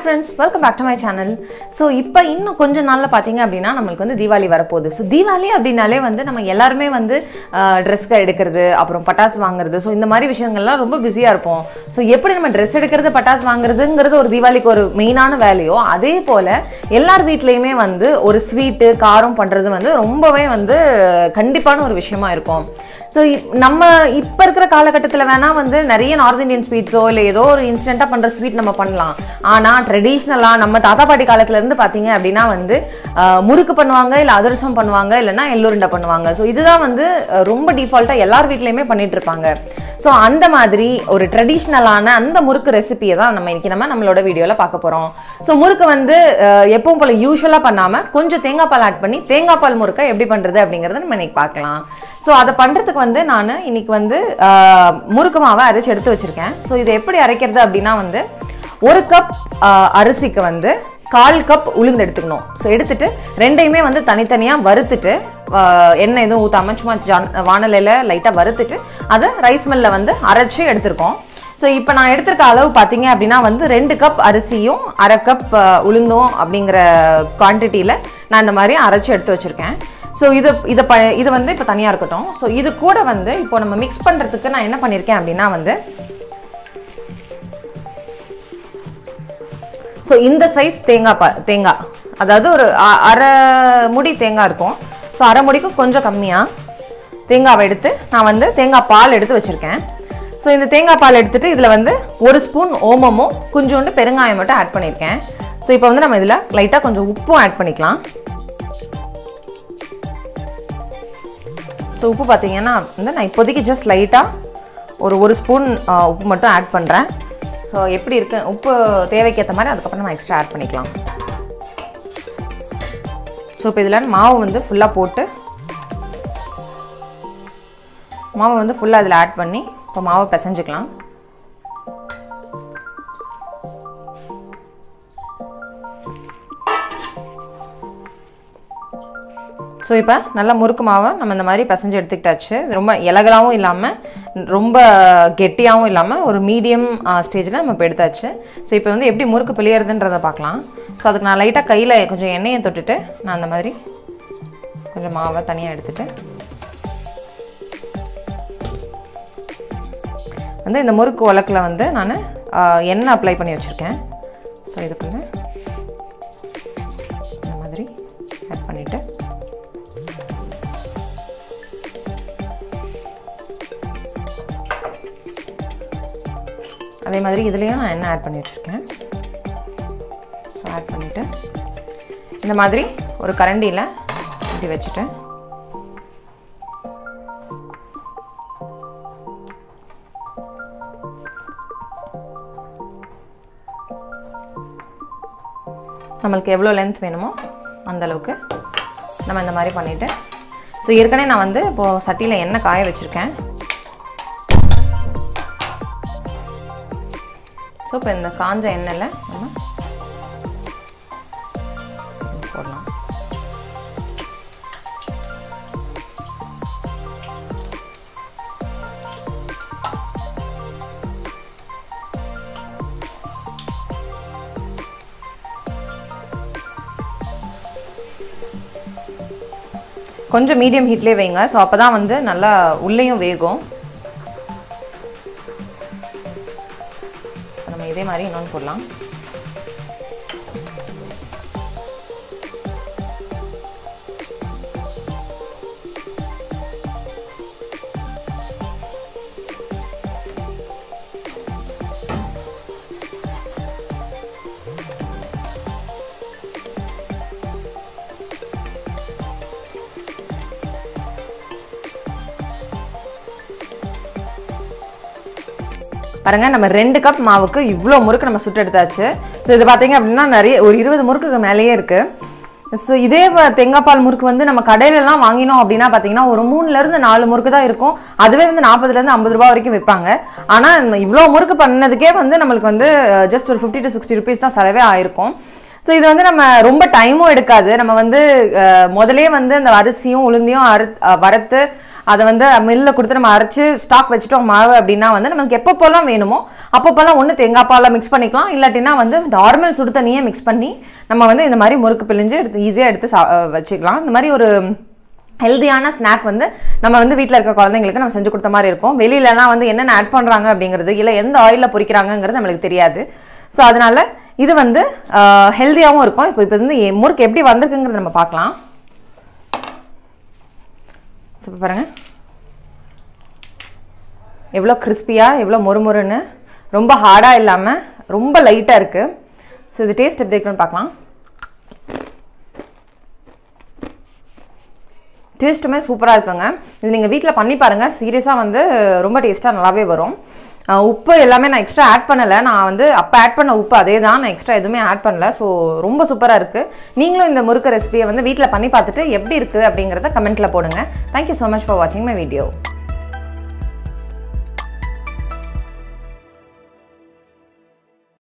friends welcome back to my channel so இப்போ இன்னும் கொஞ்ச நாளில் பார்த்தீங்க அப்படின்னா நம்மளுக்கு வந்து தீபாவளி வரப்போகுது ஸோ தீபாவளி அப்படின்னாலே வந்து நம்ம எல்லாருமே வந்து ட்ரெஸ்க்கு எடுக்கிறது அப்புறம் பட்டாசு வாங்குறது ஸோ இந்த மாதிரி விஷயங்கள்லாம் ரொம்ப பிஸியாக இருப்போம் ஸோ எப்படி நம்ம ட்ரெஸ் எடுக்கிறது பட்டாசு வாங்குறதுங்கிறது ஒரு தீபாவளிக்கு ஒரு மெயினான வேலையோ அதே போல் எல்லார் வீட்லேயுமே வந்து ஒரு ஸ்வீட்டு காரம் பண்ணுறது வந்து ரொம்பவே வந்து கண்டிப்பான ஒரு விஷயமா இருக்கும் ஸோ நம்ம இப்போ இருக்கிற காலகட்டத்தில் வேணால் வந்து நிறைய நார்த் இந்தியன் ஸ்வீட்ஸோ இல்லை ஏதோ ஒரு இன்ஸ்டண்ட்டாக பண்ணுற ஸ்வீட் நம்ம பண்ணலாம் ஆனால் ட்ரெடிஷ்னலாக நம்ம தாத்தா பாட்டி காலத்துலேருந்து பார்த்தீங்க அப்படின்னா வந்து ஆஹ், முறுக்கு பண்ணுவாங்க இல்லை அதிரசம் பண்ணுவாங்க இல்லைன்னா எள்ளுருண்டை பண்ணுவாங்க ஸோ இதுதான் வந்து அஹ், ரொம்ப டிஃபால்ட்டாக எல்லார் வீட்லேயுமே பண்ணிட்டு இருப்பாங்க ஸோ அந்த மாதிரி ஒரு ட்ரெடிஷ்னலான அந்த முறுக்கு ரெசிபியை தான் நம்ம இன்னைக்கு நம்ம நம்மளோட வீடியோவில் பார்க்க போகிறோம் ஸோ முறுக்கு வந்து அஹ், எப்பவும் போல் யூஸ்வலாக பண்ணாமல் கொஞ்சம் தேங்காய் பால் ஆட் பண்ணி தேங்காய் பால் முறுக்கை எப்படி பண்ணுறது அப்படிங்கிறத நம்ம இன்னைக்கு பார்க்கலாம் ஸோ அதை பண்ணுறதுக்கு வந்து நான் இன்னைக்கு வந்து அஹ், முறுக்கு மாவை அரைச்சி எடுத்து வச்சுருக்கேன் ஸோ இதை எப்படி அரைக்கிறது அப்படின்னா வந்து ஒரு கப் அரிசிக்கு வந்து கால் கப் உளுந்து எடுத்துக்கணும் ஸோ எடுத்துட்டு ரெண்டையுமே வந்து தனித்தனியாக வறுத்துட்டு ஆஹ், எண்ணெய் எதுவும் ஊற்றாமல் சும்மா ஜான் வானலையில் லைட்டாக வறுத்துட்டு அதை ரைஸ் மில்லில் வந்து அரைச்சி எடுத்திருக்கோம் ஸோ இப்போ நான் எடுத்திருக்க அளவு பார்த்தீங்க அப்படின்னா வந்து ரெண்டு கப் அரிசியும் அரை கப் ஆஹ், உளுந்தும் அப்படிங்கிற குவான்டிட்டியில் நான் இந்த மாதிரி அரைச்சி எடுத்து வச்சுருக்கேன் ஸோ இது இதை ப இது வந்து இப்போ தனியாக இருக்கட்டும் ஸோ இது கூட வந்து இப்போ நம்ம மிக்ஸ் பண்ணுறதுக்கு நான் என்ன பண்ணியிருக்கேன் அப்படின்னா வந்து ஸோ இந்த சைஸ் தேங்காய் பா தேங்காய் அதாவது ஒரு அ- அரை முடி தேங்காய் இருக்கும் ஸோ அரை முடிக்கும் கொஞ்சம் கம்மியாக தேங்காவை எடுத்து நான் வந்து தேங்காய் பால் எடுத்து வச்சுருக்கேன் ஸோ இந்த தேங்காய் பால் எடுத்துட்டு இதில் வந்து ஒரு ஸ்பூன் ஓமமும் கொஞ்சோண்டு பெருங்காயம் மட்டும் ஆட் பண்ணியிருக்கேன் ஸோ இப்போ வந்து நம்ம இதில் லைட்டாக கொஞ்சம் உப்பும் ஆட் பண்ணிக்கலாம் ஸோ உப்பு பார்த்தீங்கன்னா வந்து நான் இப்போதைக்கு ஜஸ்ட் லைட்டாக ஒரு ஒரு ஸ்பூன் உப்பு மட்டும் ஆட் பண்ணுறேன் ஸோ எப்படி இருக்கு உப்பு தேவைக்கேற்ற மாதிரி அதுக்கப்புறம் நம்ம எக்ஸ்ட்ரா ஆட் பண்ணிக்கலாம் ஸோ இப்போ இதில் மாவு வந்து ஃபுல்லாக போட்டு மாவை வந்து ஃபுல்லாக இதில் ஆட் பண்ணி இப்போ மாவை பிசைஞ்சுக்கலாம் ஸோ இப்போ நல்லா முறுக்கு மாவை நம்ம இந்த மாதிரி பிசைஞ்சு எடுத்துக்கிட்டாச்சு இது ரொம்ப இலகலாவும் இல்லாமல் ரொம்ப கெட்டியாகவும் இல்லாமல் ஒரு மீடியம் ஸ்டேஜில் நம்ம இப்போ எடுத்தாச்சு ஸோ இப்போ வந்து எப்படி முறுக்கு பிழியறதுன்றதை பார்க்கலாம் ஸோ அதுக்கு நான் லைட்டாக கையில் கொஞ்சம் எண்ணெயை தொட்டுட்டு நான் அந்த மாதிரி கொஞ்சம் மாவை தனியாக எடுத்துட்டு வந்து இந்த முறுக்கு உலக்கில் வந்து நான் எண்ணெய் அப்ளை பண்ணி வச்சுருக்கேன் ஸோ இதுக்குள்ள இந்த மாதிரி ஆட் பண்ணிவிட்டு அதே மாதிரி இதுலேயும் நான் எண்ணெய் ஆட் பண்ணி வச்சுருக்கேன் ஸோ ஆட் பண்ணிவிட்டு இந்த மாதிரி ஒரு கரண்டியில் இப்படி வச்சுட்டு நம்மளுக்கு எவ்வளோ லென்த் வேணுமோ அந்த அளவுக்கு நம்ம இந்த மாதிரி பண்ணிவிட்டு ஸோ ஏற்கனவே நான் வந்து இப்போது சட்டியில் எண்ணெய் காய வச்சுருக்கேன் ஸோ இப்போ இந்த காஞ்ச எண்ணெயில் நம்ம போடலாம் கொஞ்சம் மீடியம் ஹீட்லேயே வைங்க ஸோ அப்போ தான் வந்து நல்லா உள்ளேயும் வேகும் இப்போ நம்ம இதே மாதிரி இன்னொன்று போடலாம் பாருங்க நம்ம ரெண்டு கப் மாவுக்கு இவ்வளோ முறுக்கு நம்ம சுட்டு எடுத்தாச்சு ஸோ இது பார்த்தீங்க அப்படின்னா நிறைய ஒரு இருபது முறுக்குக்கு மேலேயே இருக்கு ஸோ இதே வ- தேங்காய் பால் முறுக்கு வந்து நம்ம கடையிலலாம் வாங்கினோம் அப்படின்னா பார்த்தீங்கன்னா ஒரு மூணுலேருந்து நாலு முறுக்கு தான் இருக்கும் அதுவே வந்து நாற்பதுலேருந்து ஐம்பது ரூபா வரைக்கும் விற்பாங்க ஆனால் இவ்வளோ முறுக்கு பண்ணதுக்கே வந்து நம்மளுக்கு வந்து ஜஸ்ட் ஒரு ஃபிஃப்டி டு சிக்ஸ்டி ருபீஸ் தான் செலவே ஆயிருக்கும் ஸோ இது வந்து நம்ம ரொம்ப டைமும் எடுக்காது நம்ம வந்து அஹ், முதல்லயே வந்து அந்த அரிசியும் உளுந்தையும் அறு அஹ், வறுத்து அதை வந்து மில்லில் கொடுத்து நம்ம அரைச்சு ஸ்டாக் வச்சுட்டோம் மாவு அப்படின்னா வந்து நம்மளுக்கு எப்பப்போலாம் வேணுமோ அப்பப்போலாம் ஒன்று தேங்காய் பாலில் மிக்ஸ் பண்ணிக்கலாம் இல்லாட்டினா வந்து நார்மல் சுடு தண்ணியே மிக்ஸ் பண்ணி நம்ம வந்து இந்த மாதிரி முறுக்கு பிழிஞ்சு எடுத்து ஈஸியாக எடுத்து சா அஹ் வச்சுக்கலாம் இந்த மாதிரி ஒரு ஹெல்தியான ஸ்நாக் வந்து நம்ம வந்து வீட்டில் இருக்க குழந்தைங்களுக்கு நம்ம செஞ்சு கொடுத்த மாதிரி இருக்கும் வெளியிலலாம் வந்து என்னென்ன ஆட் பண்ணுறாங்க அப்படிங்கிறது இல்லை எந்த ஆயிலில் பொரிக்கிறாங்கங்கிறது நம்மளுக்கு தெரியாது ஸோ அதனால இது வந்து ஹெல்த்தியாகவும் இருக்கும் இப்போ இப்போ வந்து எ- முறுக்கு எப்படி வந்திருக்குங்கிறத நம்ம பார்க்கலாம் ஸோ இப்போ பாருங்கள் எவ்வளோ கிறிஸ்பியாக எவ்வளோ மொறுமொறுன்னு ரொம்ப ஹார்டாக இல்லாமல் ரொம்ப லைட்டாக இருக்குது ஸோ இது டேஸ்ட் எப்படி இருக்குன்னு பார்க்கலாம் டேஸ்ட்டுமே சூப்பராக இருக்குங்க இது நீங்கள் வீட்டில் பண்ணி பாருங்கள் சீரியஸாக வந்து ரொம்ப டேஸ்ட்டாக நல்லாவே வரும் அஹ் உப்பு எல்லாமே நான் எக்ஸ்ட்ரா ஆட் பண்ணலை நான் வந்து அப்போ ஆட் பண்ண உப்பு அதே தான் நான் எக்ஸ்ட்ரா எதுவுமே ஆட் பண்ணல ஸோ ரொம்ப சூப்பராக இருக்குது நீங்களும் இந்த முறுக்கு ரெசிபியை வந்து வீட்டில் பண்ணி பார்த்துட்டு எப்படி இருக்குது அப்படிங்கிறத கமெண்ட்டில் போடுங்க தேங்க்யூ ஸோ மச் ஃபார் வாட்சிங் மை வீடியோ